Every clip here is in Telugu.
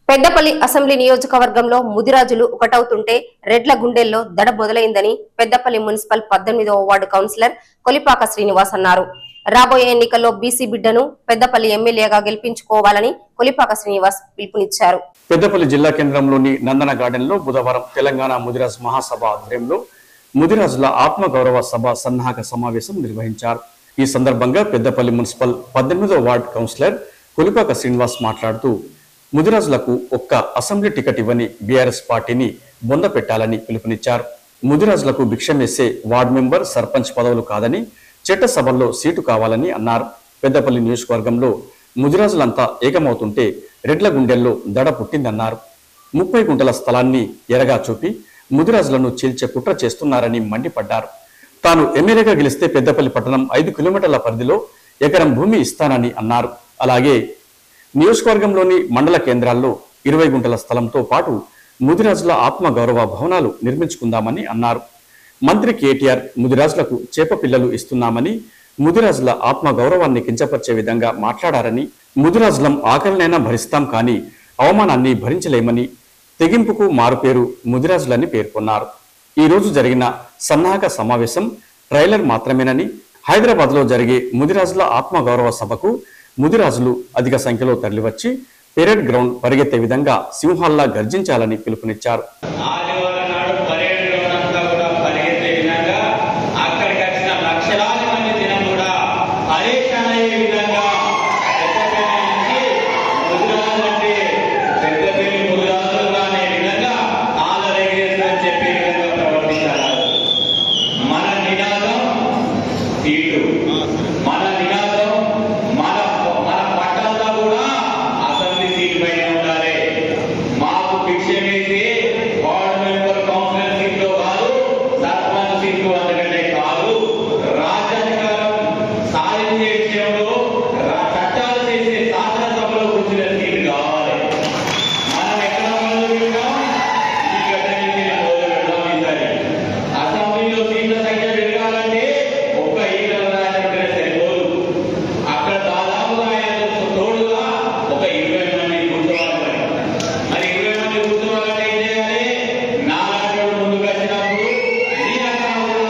పెద్దపల్లి అసెంబ్లీ నియోజకవర్గంలో ముదిరాజులు ఒకటవుతుంటే రెడ్ల గుండెల్లో దడ మొదలైందని పెద్దపల్లి మున్సిపల్ పద్దెనిమిదవ వార్డు కౌన్సిలర్ కొలిపాక శ్రీనివాస్ అన్నారు రాబోయే ఎన్నికల్లో బీసీ బిడ్డను పెద్దపల్లి ఎమ్మెల్యేగా గెలిపించుకోవాలని కొలిపాక శ్రీనివాస్ పిలుపునిచ్చారు పెద్దపల్లి జిల్లా కేంద్రంలోని నందన గార్డెన్ లో బుధవారం తెలంగాణ ముదిరాజ్ మహాసభ ఆధ్వర్యంలో ముదిరాజుల ఆత్మగౌరవ సభ సన్నాహక సమావేశం నిర్వహించారు ఈ సందర్భంగా పెద్దపల్లి మున్సిపల్ పద్దెనిమిదో వార్డు కౌన్సిలర్ కొలిపాక శ్రీనివాస్ మాట్లాడుతూ ముదిరాజులకు ఒక్క అసెంబ్లీ టికెట్ ఇవ్వని బీఆర్ఎస్ పార్టీని బొంద పెట్టాలని పిలుపునిచ్చారు ముదిరాజులకు భిక్షమేసే వార్డు మెంబర్ సర్పంచ్ పదవులు కాదని చట్టసభల్లో సీటు కావాలని అన్నారు పెద్దపల్లి నియోజకవర్గంలో ముదిరాజులంతా ఏకమవుతుంటే రెడ్ల గుండెల్లో దడ పుట్టిందన్నారు ముప్పై గుంటల స్థలాన్ని ఎరగా చూపి ముదిరాజులను చీల్చే కుట్ర చేస్తున్నారని మండిపడ్డారు తాను ఎమ్మెల్యేగా గెలిస్తే పెద్దపల్లి పట్టణం ఐదు కిలోమీటర్ల పరిధిలో ఎకరం భూమి ఇస్తానని అన్నారు అలాగే నియోజకవర్గంలోని మండల కేంద్రాల్లో ఇరవై గుంటల స్థలంతో పాటు ముదిరాజుల ఆత్మగౌరవ భవనాలు నిర్మించుకుందామని అన్నారు మంత్రి కేటీఆర్ ముదిరాజులకు చేప పిల్లలు ఇస్తున్నామని ముదిరాజుల ఆత్మ గౌరవాన్ని కించపరిచే విధంగా మాట్లాడారని ముదిరాజులం ఆకలినైనా భరిస్తాం కానీ అవమానాన్ని భరించలేమని తెగింపుకు మారుపేరు ముదిరాజులని పేర్కొన్నారు ఈ రోజు జరిగిన సన్నాహక సమావేశం ట్రైలర్ మాత్రమేనని హైదరాబాద్ లో జరిగే ముదిరాజుల ఆత్మగౌరవ సభకు ముదిరాజులు అధిక సంఖ్యలో తరలివచ్చి పెరేడ్ గ్రౌండ్ పరిగెత్తే విధంగా సింహాల్లా గర్జించాలని పిలుపునిచ్చారు ఆదివారం నాడు పరేడ్ గ్రౌండ్ అంతా కూడా పరిగెత్తే విధంగా అక్కడికి వచ్చిన లక్షలాది మంది జనం కూడా పరేషాన్ అయ్యే విధంగా పెద్దపల్లి నుంచి ముదిరాజు అంటే పెద్దపల్లి ముదిరాజులుగా అనే విధంగా ఆదరేస్తారని చెప్పే విధంగా ప్రవర్తించారు మన నినాదం సీటు మన నినాదం మన మన పట్టణంలో కూడా అసెంబ్లీ సీట్ పైన ఉండాలి మాకు భిక్ష వేసి వార్డు మెంబర్ కౌన్సిలర్ సీట్లో కాదు సర్పంచ్ సీట్లు అందుకంటే కాదు రాజ్యాధికారం సాధించే విషయంలో రా- చట్టాలు చేసే శాసనసభలో కూర్చునే సీటు కావాలి మనం ఎక్కడ మొదలు పెట్టాం ఈ గడ్డ నుంచి మొదలు పెడదాం ఈసారి అసెంబ్లీలో సీట్ల సంఖ్య పెరగాలంటే ఒక్క ఈగల రాజుంటే సరిపోదు అక్కడ దాదాపుగా ఆయనకు తోడుగా ఒక ఇరవై మంది కూర్చోవాలి మరి ఇరవై మంది కూర్చోవాలంటే ఏం చేయాలి నాలుగు ముందుకు వచ్చినప్పుడు నీ అకౌంట్లో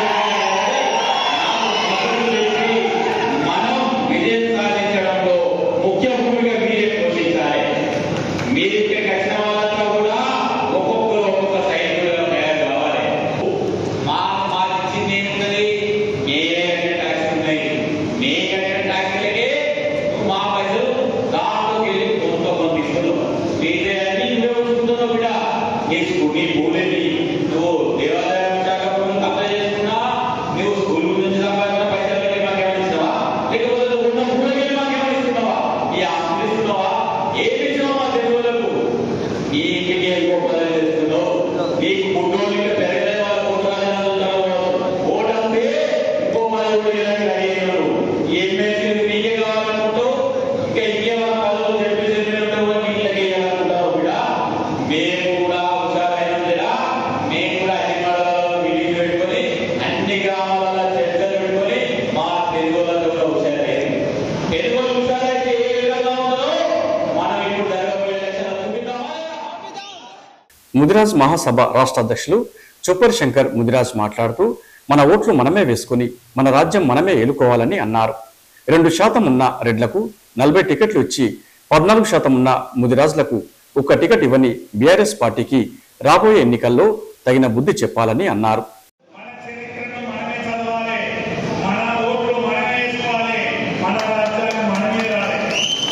మనం విజయం సాధించడంలో ముఖ్య భూమిక మీరే పోషించాలి మీరు ఇక్కడికి వచ్చిన వాళ్ళంతా కూడా ఒక్కొక్కరు ఒక్కొక్క సైనికులుగా తయారు కావాలి మా మాకు ఇచ్చింది ఏమున్నది ఏ కట్టిన ట్యాక్స్ ఉన్నాయి మే కట్టిన ట్యాక్స్లకే మా పైసలు దాంట్లోకి వెళ్ళి కొంత మంది ఇస్తున్నావు మీదే అన్ని నువ్వే ఉంచుతున్నావు బిడ్డ నీ స్కూల్ నీ భూమిని నువ్వు దేవాదాయ శాఖ భూమిని అప్లై చేసుకున్నా నువ్వు స్కూల్ నుంచి సంపాదించిన పైసలకి మాకేమైనా ఇస్తున్నావా లేకపోతే నువ్వు ఉన్న భూమికి మాకేమైనా ఇస్తున్నావా ఈ ఆస్తులు ఇస్తున్నావా ఏమి ఇచ్చినావా మా తెలుగులకు నీ ఇంటికి ఎక్కువ పదవి చేస్తున్నావు నీకు పుట్టోళ్ళకి పెరగలే వాళ్ళ పుట్టాలని ఓటంటే ఇంకో పదవి కూడా ఇలాంటి అడిగినారు ఏం వేసింది నీకే కావాలనుకుంటావు ఇంకా ఇంకేమైనా పదవులు చెప్పేసి ఉంటావు నీళ్ళకి వేయాలనుకుంటావు కూడా మేము కూడా హుషారైనా మేము కూడా అన్ని మండలాల్లో మీటింగ్ పెట్టుకొని అన్ని గ్రామాలలో చర్చలు పెట్టుకొని మా తెలుగు వాళ్ళతో కూడా హుషారైంది తెలుగు వాళ్ళు హుషారైతే ఏ విధంగా ఉందో మనం ఇప్పుడు జరగబోయే ఎలక్షన్ చూపిద్దామా ముదిరాజ్ మహాసభ రాష్ట్ర అధ్యక్షులు చొప్పరి శంకర్ ముదిరాజ్ మాట్లాడుతూ మన ఓట్లు మనమే వేసుకుని మన రాజ్యం మనమే ఏలుకోవాలని అన్నారు రెండు శాతం ఉన్న రెడ్లకు నలభై టికెట్లు ఇచ్చి పద్నాలుగు శాతం ఉన్న ముదిరాజులకు ఒక్క టికెట్ ఇవ్వని బీఆర్ఎస్ పార్టీకి రాబోయే ఎన్నికల్లో తగిన బుద్ధి చెప్పాలని అన్నారు మన చరిత్రను మనమే చదవాలి మన ఓట్లు మనమే వేసుకోవాలి మన రాష్ట్రానికి మనమే రాలి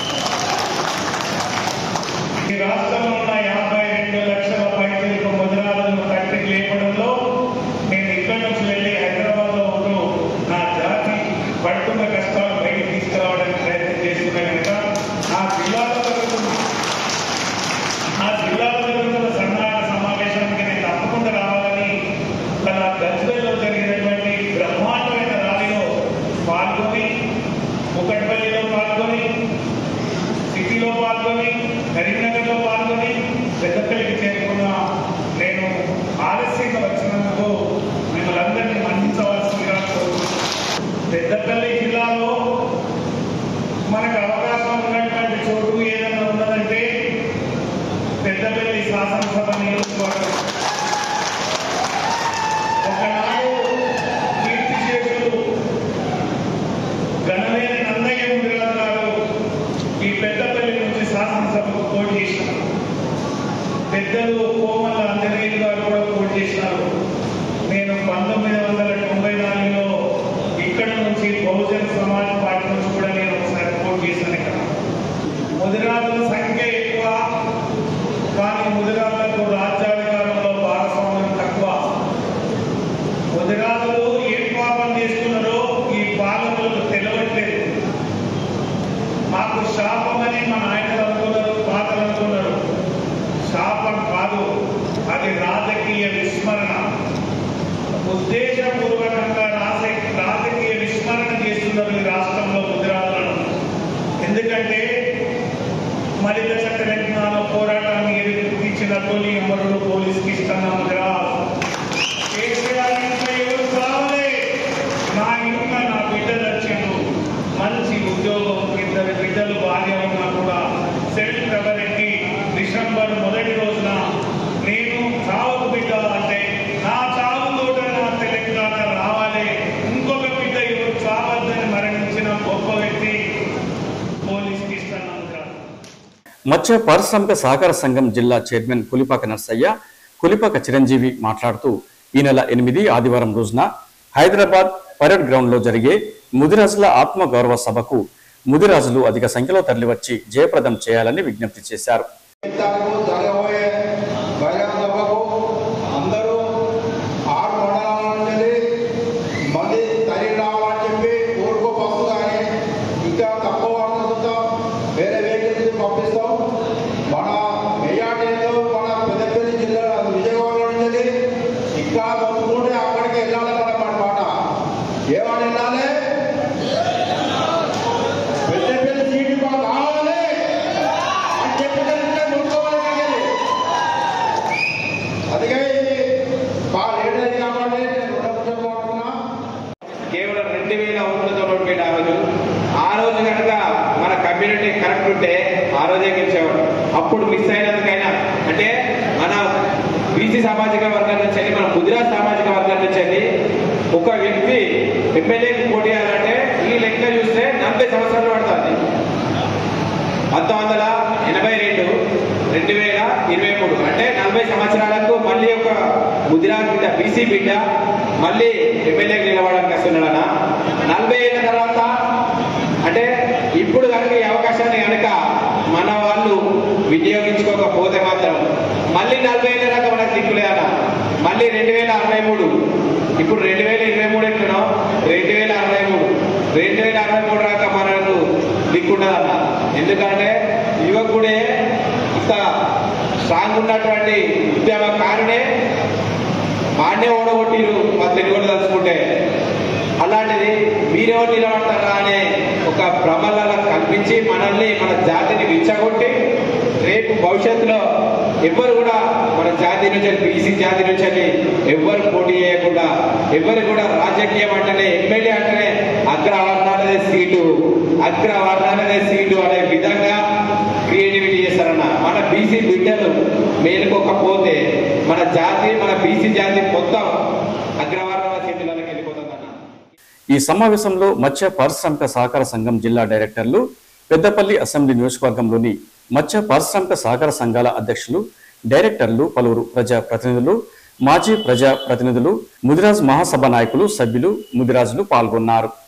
ఈ రాష్ట్రంలో ఉన్న యాభై రెండు లక్షల పైచలకు ముద్రాలను కట్టి లేపడంలో నేను ఇక్కడి నుంచి వెళ్ళి హైదరాబాద్ లో ఉంటూ నా జాతి పడుతున్న కష్టాలు బయటికి తీసుకురావడానికి ప్రయత్నం చేస్తున్నా కనుక నా జిల్లాలో జరుగుతున్న ఆ జిల్లాలో జరుగుతున్న సన్నాహక సమావేశానికి నేను తప్పకుండా రావాలని తన గజ్వేల్లో జరిగినటువంటి బ్రహ్మాండమైన ర్యాలీలో పాల్గొని కుకట్పల్లిలో పాల్గొని సిటీలో పాల్గొని కరీంనగర్లో పాల్గొని పెద్దపల్లికి చేరుకున్న నేను ఆలస్యంగా వచ్చినందుకు మిమ్మల్ని అందరినీ మన్నించవలసిందిగా కోరుతున్నాను పెద్దపల్లి జిల్లాలో మనకు అవకాశం ఉన్నటువంటి చోటు ఏదైనా ఉన్నదంటే పెద్దపల్లి శాసనసభ నియోజకవర్గం ఒకనాడు కీర్తిశేషులు గణమైన నన్నయ్య ముదిరాజు గారు ఈ పెద్దపల్లి నుంచి శాసనసభకు పోటీ చేసినారు పెద్దలు కోమల అంజనేయులు గారు కూడా పోటీ చేసినారు నేను పంతొమ్మిది వందల తొంభై నాలుగులో ఇక్కడ నుంచి బహుజన్ సమాజ్ పార్టీ నుంచి కూడా నేను ఒకసారి పోటీ చేశాను ఇక్కడ ముదిరాజుల సంఖ్య ఎక్కువ కానీ ముదిరాజులకు రాజ్యాధికారంలో భాగస్వామ్యం తక్కువ ముదిరాజులు ఏం పాపం చేస్తున్నారో ఈ పాలకులకు తెలియట్లేదు మాకు శాపమని మా నాయకులు అనుకున్నారు పాతలు అనుకున్నారు శాపం కాదు అది రాజకీయ విస్మరణ ఉద్దేశపూర్వకంగా రాసే రాజకీయ విస్మరణ చేస్తున్నారు ఈ రాష్ట్రంలో ముదిరాజులను ఎందుకంటే మలిత చట్ట తెలంగాణ పోరాటాన్ని ఎదుర్కొచ్చిన తొలి అమరుడు పోలీస్ కిష్టన్న ముదిరాజ్ కేసీఆర్ ఇంట్లో ఎవరు కావాలి నా ఇంట్లో నా బిడ్డలు వచ్చిండు మంచి ఉద్యోగం ఇద్దరు బిడ్డలు భార్య ఉన్నా కూడా సెల్ కవరెక్కి డిసెంబర్ మొదటి రోజున నేను చావుకు బిడ్డ అంటే నా చావు తోట నా తెలంగాణ రావాలి ఇంకొక బిడ్డ ఎవరు చావద్దని మరణించిన గొప్ప వ్యక్తి పోలీస్ కిష్టన్న ముదిరాజ్ మత్స్య పారిశ్రామిక సహకార సంఘం జిల్లా చైర్మన్ కులిపాక నర్సయ్య కులిపాక చిరంజీవి మాట్లాడుతూ ఈ నెల ఎనిమిది ఆదివారం రోజున హైదరాబాద్ పరేడ్ గ్రౌండ్ లో జరిగే ముదిరాజుల ఆత్మ గౌరవ సభకు ముదిరాజులు అధిక సంఖ్యలో తరలివచ్చి జయప్రదం చేయాలని విజ్ఞప్తి చేశారు తారీఖు జరగబోయే బహిరంగ సభకు అందరూ ఆరు మండలాల నుండి మళ్ళీ తల్లి రావాలని చెప్పి ఊరుకో బస్సు కానీ ఇంకా తక్కువ వాళ్ళతో వేరే వెహికల్స్ పంపిస్తాం మన మెజార్టీలో మన పెద్దపల్లి జిల్లా విజయవాడ నుండి ఇంకా పంపుకుంటే అక్కడికి వెళ్ళాలి మనం అనమాట ఏమని వెళ్ళాలి పెద్దపల్లి సీటు మాకు కావాలి అని చెప్పినట్టే ముందుకోవాలి కాగలి. అందుకే ఇది బాగా లేట్ అయింది కాబట్టి నేను రెండు నిమిషాలు మాట్లాడుతున్నా కేవలం రెండు వేల ఓట్లతో ఓడిపోయాడు ఆ రోజు ఆ రోజు కనుక మన కమ్యూనిటీ కరెక్ట్ ఉంటే ఆ రోజే గెలిచేవాడు అప్పుడు మిస్ అయినందుకైనా అంటే మన బీసీ సామాజిక వర్గం నుంచి వెళ్ళి మన గుజరాత్ సామాజిక వర్గం నుంచి వెళ్ళి ఒక వ్యక్తి ఎమ్మెల్యేకి పోటీ చేయాలంటే ఈ లెక్క చూస్తే నలభై సంవత్సరాలు పడుతుంది పంతొమ్మిది వందల ఎనభై రెండు రెండు వేల ఇరవై మూడు అంటే నలభై సంవత్సరాలకు మళ్ళీ ఒక గుజరాత్ బిడ్డ బీసీ బిడ్డ మళ్ళీ ఎమ్మెల్యేకి నిలవడానికి వస్తున్నాడన నలభై ఏళ్ళ తర్వాత అంటే ఇప్పుడు కనుక ఈ అవకాశాన్ని కనుక మన వాళ్ళు వినియోగించుకోకపోతే మాత్రం మళ్ళీ నలభై ఏళ్ళ దాకా మనకు దిక్కులేదన్న మళ్ళీ రెండు వేల అరవై మూడు ఇప్పుడు రెండు వేల ఇరవై మూడు ఎట్లున్నాం రెండు వేల అరవై మూడు రెండు వేల అరవై మూడు దాకా మనకు దిక్కుండదన్న ఎందుకంటే యువకుడే ఇంత స్ట్రాంగ్ ఉన్నటువంటి ఉద్యమకారుడే వాడినే ఓడగొట్టిరు మా తెలుగులో తలుచుకుంటే అలాంటిది మీరెవరు నిలబడతారా అనే ఒక భ్రమలలో కల్పించి మనల్ని మన జాతిని విచ్చగొట్టి రేపు భవిష్యత్తులో ఎవ్వరు కూడా మన జాతి నుంచి బీసీ జాతి నుంచి ఎవ్వరు పోటీ చేయకుండా ఎవరు కూడా రాజకీయం అంటేనే ఎమ్మెల్యే అంటేనే అగ్రవర్ణాలదే సీటు అగ్రవర్ణాలదే సీటు అనే విధంగా క్రియేటివిటీ చేస్తారన్న మన బీసీ బిడ్డలు మేలుకోకపోతే మన జాతి మన బీసీ జాతి మొత్తం అగ్రవర్ణాల చేతులకి వెళ్ళిపోతుందన్న ఈ సమావేశంలో మత్స్య పారిశ్రామిక సహకార సంఘం జిల్లా డైరెక్టర్లు పెద్దపల్లి అసెంబ్లీ నియోజకవర్గంలోని మత్స్య పారిశ్రామిక సహకార సంఘాల అధ్యక్షులు డైరెక్టర్లు పలువురు ప్రజా ప్రతినిధులు మాజీ ప్రజా ప్రతినిధులు ముదిరాజ్ మహాసభ నాయకులు సభ్యులు ముదిరాజులు పాల్గొన్నారు